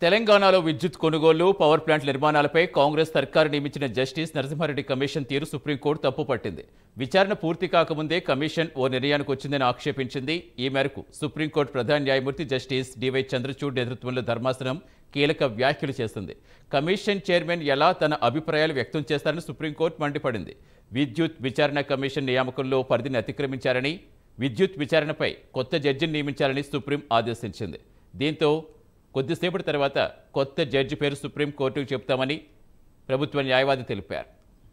తెలంగాణలో విద్యుత్ కొనుగోలు పవర్ ప్లాంట్ నిర్మాణాలపై కాంగ్రెస్ సర్కారు నియమించిన జస్టిస్ నరసింహారెడ్డి కమిషన్ తీరు సుప్రీంకోర్టు తప్పుపట్టింది విచారణ పూర్తి కాకముందే కమిషన్ ఓ నిర్ణయానికి వచ్చిందని ఆక్షేపించింది ఈ మేరకు సుప్రీంకోర్టు ప్రధాన న్యాయమూర్తి జస్టిస్ డివై చంద్రచూడ్ నేతృత్వంలో ధర్మాసనం కీలక వ్యాఖ్యలు చేస్తుంది కమిషన్ చైర్మన్ ఎలా తన అభిప్రాయాలు వ్యక్తం చేస్తారని సుప్రీంకోర్టు మండిపడింది విద్యుత్ విచారణ కమిషన్ నియామకంలో పరిధిని అతిక్రమించారని విద్యుత్ విచారణపై కొత్త జడ్జిని నియమించాలని సుప్రీం ఆదేశించింది దీంతో కొద్దిసేపటి తర్వాత కొత్త జడ్జి పేరు సుప్రీంకోర్టుకు చెప్తామని ప్రభుత్వ న్యాయవాది తెలిపారు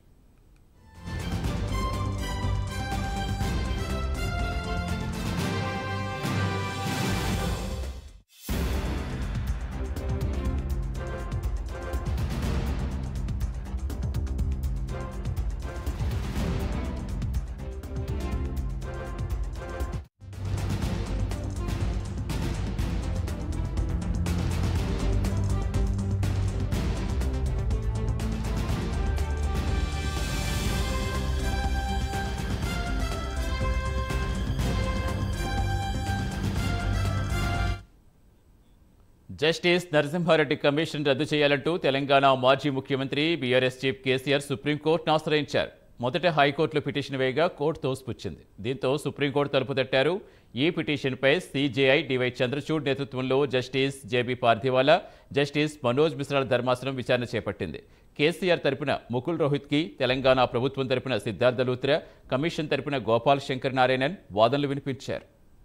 జస్టిస్ నరసింహారెడ్డి కమిషన్ రద్దు చేయాలంటూ తెలంగాణ మాజీ ముఖ్యమంత్రి బీఆర్ఎస్ చీఫ్ కేసీఆర్ సుప్రీంకోర్టును ఆశ్రయించారు మొదట హైకోర్టులో పిటిషన్ వేయగా కోర్టు తోసిపుచ్చింది దీంతో సుప్రీంకోర్టు తలుపు తట్టారు ఈ పిటిషన్పై సీజేఐ డివై చంద్రచూడ్ నేతృత్వంలో justice JB Pardiwala justice Manoj మిశ్రాల ధర్మాసనం విచారణ చేపట్టింది కేసీఆర్ తరపున ముకుల్ రోహిత్కి తెలంగాణ ప్రభుత్వం తరపున సిద్ధార్థ లూత్రా కమిషన్ తరపున గోపాల్ శంకర్ నారాయణన్ వాదనలు వినిపించారు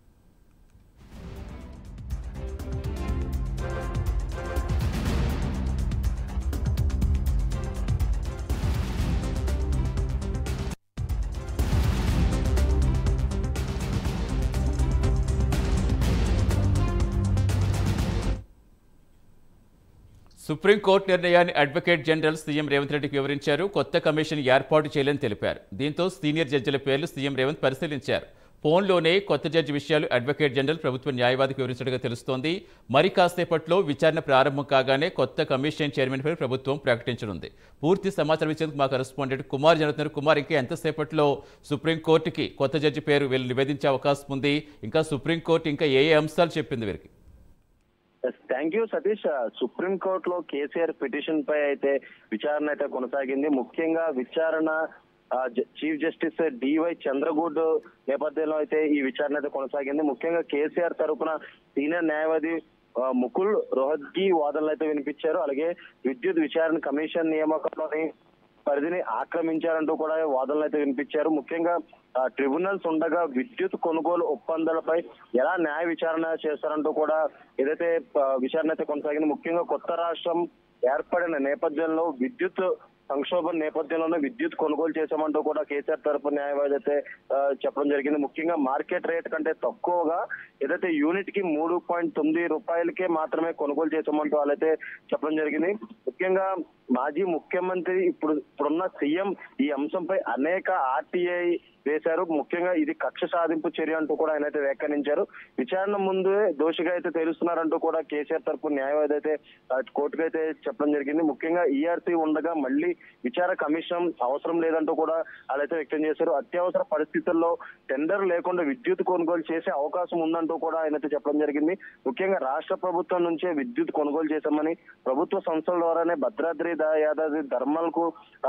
సుప్రీంకోర్టు నిర్ణయాన్ని అడ్వకేట్ జనరల్ సీఎం రేవంత్ రెడ్డికి వివరించారు కొత్త కమిషన్ ఏర్పాటు చేయాలని తెలిపారు దీంతో సీనియర్ జడ్జిల పేర్లు సీఎం రేవంత్ పరిశీలించారు ఫోన్లోనే కొత్త జడ్జి విషయాలు అడ్వకేట్ జనరల్ ప్రభుత్వ న్యాయవాదికి వివరించడంగా తెలుస్తోంది మరి కాసేపట్లో విచారణ ప్రారంభం కాగానే కొత్త కమిషన్ చైర్మన్ పేరు ప్రభుత్వం ప్రకటించనుంది పూర్తి సమాచారం ఇచ్చేందుకు మా కరెస్పాండెంట్ కుమార్ జరుగుతున్నారు కుమార్ ఇంకా ఎంతసేపట్లో సుప్రీంకోర్టుకి కొత్త జడ్జి పేరు వీళ్ళు నివేదించే అవకాశం ఉంది ఇంకా సుప్రీంకోర్టు ఇంకా ఏ ఏ అంశాలు చెప్పింది వీరికి థ్యాంక్ యూ సతీష్ సుప్రీం కోర్టులో కేసీఆర్ పిటిషన్ పై అయితే విచారణ అయితే కొనసాగింది ముఖ్యంగా విచారణ ఆ, జ- చీఫ్ జస్టిస్ డివై చంద్రగూడ్ నేపథ్యంలో అయితే ఈ విచారణ అయితే కొనసాగింది ముఖ్యంగా కేసీఆర్ తరపున సీనియర్ న్యాయవాది ఆ, ముకుల్ రోహత్గి వాదనలు అయితే వినిపించారు అలాగే విద్యుత్ విచారణ కమిషన్ నియామకంలోని పరిధిని ఆక్రమించారంటూ కూడా వాదనలు అయితే వినిపించారు ముఖ్యంగా ఆ, ట్రిబ్యునల్స్ ఉండగా విద్యుత్ కొనుగోలు ఒప్పందాలపై ఎలా న్యాయ విచారణ చేస్తారంటూ కూడా ఏదైతే ఆ, విచారణ అయితే కొనసాగింది ముఖ్యంగా కొత్త రాష్ట్రం ఏర్పడిన నేపథ్యంలో విద్యుత్ సంక్షోభం నేపథ్యంలోనే విద్యుత్ కొనుగోలు చేశామంటూ కూడా కేసీఆర్ తరపు న్యాయవాది అయితే ఆ, చెప్పడం జరిగింది ముఖ్యంగా మార్కెట్ రేట్ కంటే తక్కువగా ఏదైతే యూనిట్ కి మూడు పాయింట్ తొమ్మిది రూపాయలకే మాత్రమే కొనుగోలు చేశామంటూ వాళ్ళైతే చెప్పడం జరిగింది ముఖ్యంగా మాజీ ముఖ్యమంత్రి ఇప్పుడు ఇప్పుడున్న సీఎం ఈ అంశంపై అనేక ఆర్టీఐ వేశారు ముఖ్యంగా ఇది కక్ష సాధింపు చర్య అంటూ కూడా ఆయన అయితే వ్యాఖ్యానించారు విచారణ ముందే దోషిగా అయితే తెలుస్తున్నారంటూ కూడా కేసీఆర్ తరపు న్యాయవాది అయితే ఆ, కోర్టుకు అయితే చెప్పడం జరిగింది ముఖ్యంగా ఈఆర్సీ ఉండగా మళ్ళీ విచార కమిషన్ అవసరం లేదంటూ కూడా వాళ్ళైతే వ్యక్తం చేశారు అత్యవసర పరిస్థితుల్లో టెండర్ లేకుండా విద్యుత్ కొనుగోలు చేసే అవకాశం ఉందంటూ కూడా ఆయన అయితే చెప్పడం జరిగింది ముఖ్యంగా రాష్ట్ర ప్రభుత్వం నుంచే విద్యుత్ కొనుగోలు చేశామని ప్రభుత్వ సంస్థల ద్వారానే భద్రాద్రి దా- యాదాద్రి ధర్మల్ కు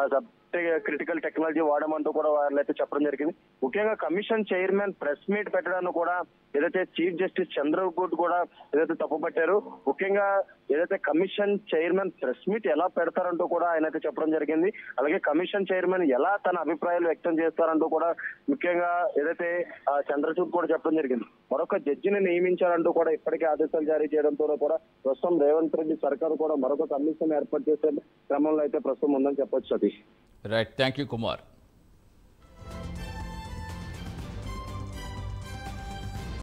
క్రిటికల్ టెక్నాలజీ వాడమంటూ కూడా వాళ్ళైతే చెప్పడం జరిగింది ముఖ్యంగా కమిషన్ చైర్మన్ ప్రెస్ మీట్ పెట్టడాన్ని కూడా ఏదైతే చీఫ్ జస్టిస్ చంద్రగూడ్ కూడా ఏదైతే తప్పుపట్టారు ముఖ్యంగా ఏదైతే కమిషన్ చైర్మన్ ప్రెస్ మీట్ ఎలా పెడతారంటూ కూడా ఆయన అయితే చెప్పడం జరిగింది అలాగే కమిషన్ చైర్మన్ ఎలా తన అభిప్రాయాలు వ్యక్తం చేస్తారంటూ కూడా ముఖ్యంగా ఏదైతే ఆ, చంద్రచూడ్ కూడా చెప్పడం జరిగింది మరొక జడ్జిని నియమించారంటూ కూడా ఇప్పటికే ఆదేశాలు జారీ చేయడంతో కూడా ప్రస్తుతం రేవంత్ రెడ్డి సర్కారు కూడా మరొక కమిషన్ ఏర్పాటు చేసే క్రమంలో అయితే ప్రస్తుతం ఉందని చెప్పొచ్చు Satish right thank you Kumar